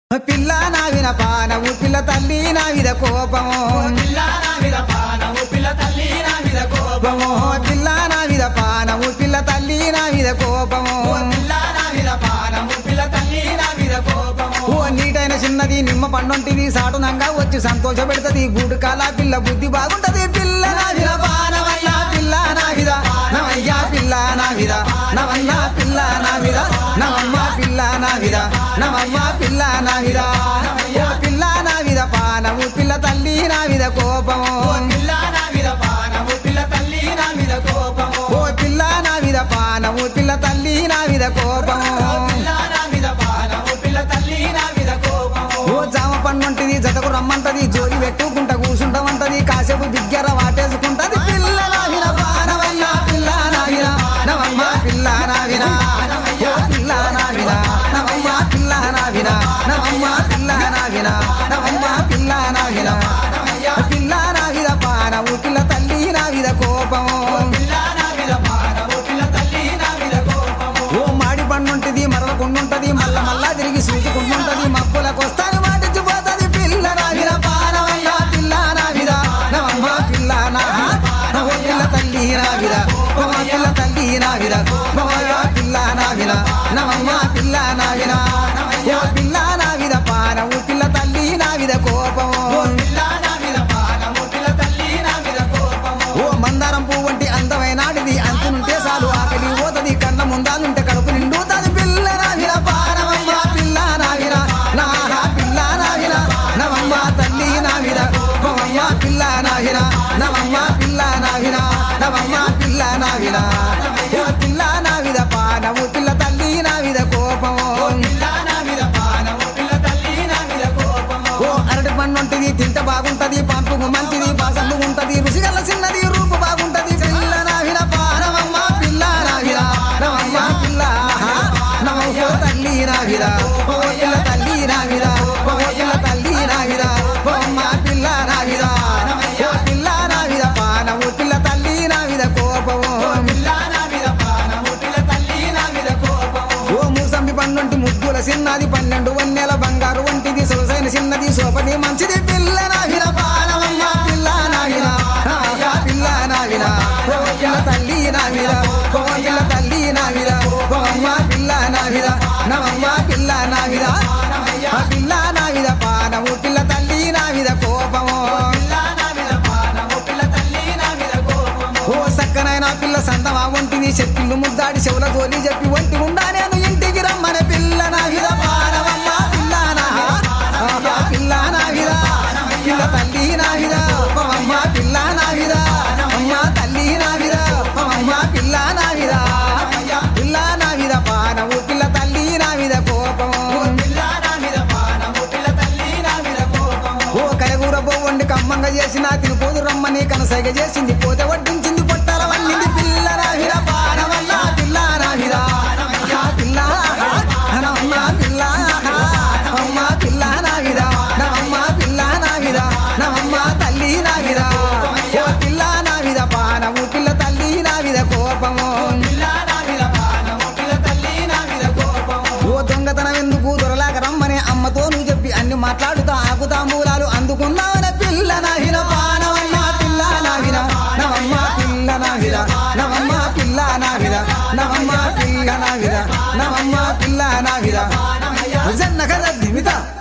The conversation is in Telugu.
పిల్ల నావిన పానము పిల్ల తల్లి నావిద కోపము పిల్ల నా మీద పానము పిల్ల తల్లి నా మీద కోపము కోపము పిల్ల నావిద పానము పిల్ల తల్లి నావిద కోపము పిల్ల నా మీద పానము పిల్ల తల్లి నా మీద కోపము ఓ నీటైన చిన్నది నిమ్మ పండొంటిది సాటునంగా వచ్చి సంతోష పెడుతుంది గూడు కాల పిల్ల బుద్ధి బాగుంటది పిల్ల నావిద పానమయ్యా పిల్ల నావిద నవయ్యా పిల్ల నావిద నవయ్యా పిల్ల నావిద నవమ్మ పిల్ల నావిద నవమ్మ పిల్ల నావిద ఓ పిల్ల నావిద పానము పిల్ల తల్లి నావిద కోపము పిల్ల నా మీద పానము పిల్ల తల్లి నా మీద కోపము ఓ పిల్ల నావిద పానము పిల్ల తల్లి నావిద కోపము పిల్ల నా మీద పానము పిల్ల తల్లి నా మీద కోపము ఓ జామ పండుంటది జతకు రమ్మంటది జోడి పెట్టుకుంటా కూర్చుంటామంటది కాసేపు బిగ్గర వాటేసుకుంటది పిల్ల నావిన పానవయ్య పిల్ల నావిన నవమ్మ పిల్ల నావిన ఓ పిల్ల నావిన నవమ్మ పిల్ల నావిన నవమ్మ పిల్ల నావిన నవమ్మ పిల్ల నావిన పిల్ల నావిద పానము పిల్ల తల్లి నావిద కోపము పిల్ల నా మీద పానము పిల్ల తల్లి నా మీద కోపము ఓ మాడి పండుంటది మరవకుండుంటది మల్ల మళ్ళా తిరిగి చూసుకుంటుంటది మబ్బులకు వస్తాను మాటిచ్చిపోతుంది పిల్ల నావిద పానవయ్య పిల్ల నావిద నవమ్మ పిల్ల నా నవ పిల్ల తల్లి నావిద నవ పిల్ల తల్లి నావిద నవయ్య పిల్ల నావిద నవమ్మ పిల్ల నావిన ఓ పిల్ల నావిద పానము పిల్ల తల్లి నావిద కోపము పిల్ల నా మీద పానము పిల్ల తల్లి నా మీద కోపము ఓ మందారం పువ్వు వంటి అందమైనాడిది అంతునుంటే చాలు ఆకలి పోతది కన్న ముందాలుంటే కడుపు నిండుతుంది పిల్ల నావిన పానవమ్మ పిల్ల నావిన నాహ పిల్ల నావిన నవమ్మ తల్లి నావిన నవమ్మ పిల్ల నావిన నవమ్మ పిల్ల నావిన నవమ్మ పిల్ల నావిన ఓ పిల్ల నావిద పానము పిల్ల తల్లి నావిద కోపము పిల్ల నా మీద పానము పిల్ల తల్లి నా మీద కోపము ఓ అరటి పండు ఉంటది తింట బాగుంటది పంపుకు మంచిది బాసందు ఉంటది రుచిగల్ల చిన్నది రూపు బాగుంటది పిల్ల నావిన పానవమ్మ పిల్ల నావిన నవమ్మ పిల్ల నవమ్మ తల్లి నావిన ఓ పిల్ల తల్లి నావిన ఓ పిల్ల తల్లి నావిన ఓ అమ్మ పిల్ల నావిన ఓ పిల్ల నావిద పానము పిల్ల తల్లి నావిద కోపము పిల్ల నా మీద పానము పిల్ల తల్లి నా మీద కోపము ఓ మూసంబి పన్నుంటి ముగ్గుల చిన్నది పన్నెండు వన్నెల బంగారు వంటిది సొగసైన చిన్నది సోపది మంచిది పిల్ల నాగిన పానవమ్మ పిల్ల నాగిన ఆహా పిల్ల నాగిన ఓ పిల్ల తల్లి నాగిన ఓ పిల్ల తల్లి నాగిన ఓ అమ్మ పిల్ల నాగిన నవమ్మ పిల్ల నాగిన ఆ పిల్ల నాగిన పానము పిల్ల తల్లి నాగిన కోపము పిల్ల నా మీద పానము పిల్ల తల్లి నా మీద కోపము ఓ సక్కనైన పిల్ల సంతమా వంటిది చెప్పిండు ముద్దాడి చెవుల తోలి చెప్పి వంటి ఉండా నేను ఇంటికి రమ్మని పిల్ల నా విధ పానవమ్మ పిల్ల నా ఆహా పిల్ల నా విధ పిల్ల తల్లి నా విధ అమ్మ పిల్ల నా విధ అమ్మ తల్లి నా విధ అమ్మ పిల్ల నా విధ పిల్ల నా విధ పానము పిల్ల తల్లి నా విధ కోపము పిల్ల నా మీద పానము పిల్ల తల్లి నా మీద కోపము ఓ కలగూర బొవ్వండి కమ్మంగా చేసిన తిరుపోదు రమ్మని కనసైగ చేసింది పోతే వడ్డించింది పొట్టాల వల్లింది పిల్ల రాహిర పానవల్ల పిల్ల రాహిర ఆహా పిల్ల నమ్మ పిల్ల అమ్మ పిల్ల నావిర నమ్మ పిల్ల నావిర నమ్మ తల్లి నావిర ఓ పిల్ల నావిద పానము పిల్ల తల్లి నావిద కోపము పిల్ల నా మీద పానము పిల్ల తల్లి నా మీద కోపము ఓ దొంగతనం ఎందుకు దొరలాక రమ్మని అమ్మతో నువ్వు చెప్పి అన్ని మాట్లాడుతా ఆకుతా మూలాలు అందుకున్నావనే పిల్ల నాహిన పానవమ్మ పిల్ల నాహిన నవమ్మ పిల్ల నాహిన నవమ్మ పిల్ల నాహిన నవమ్మ పిల్ల నాహిన నవమ్మ పిల్ల నాహిన జన్న కదా దిమిత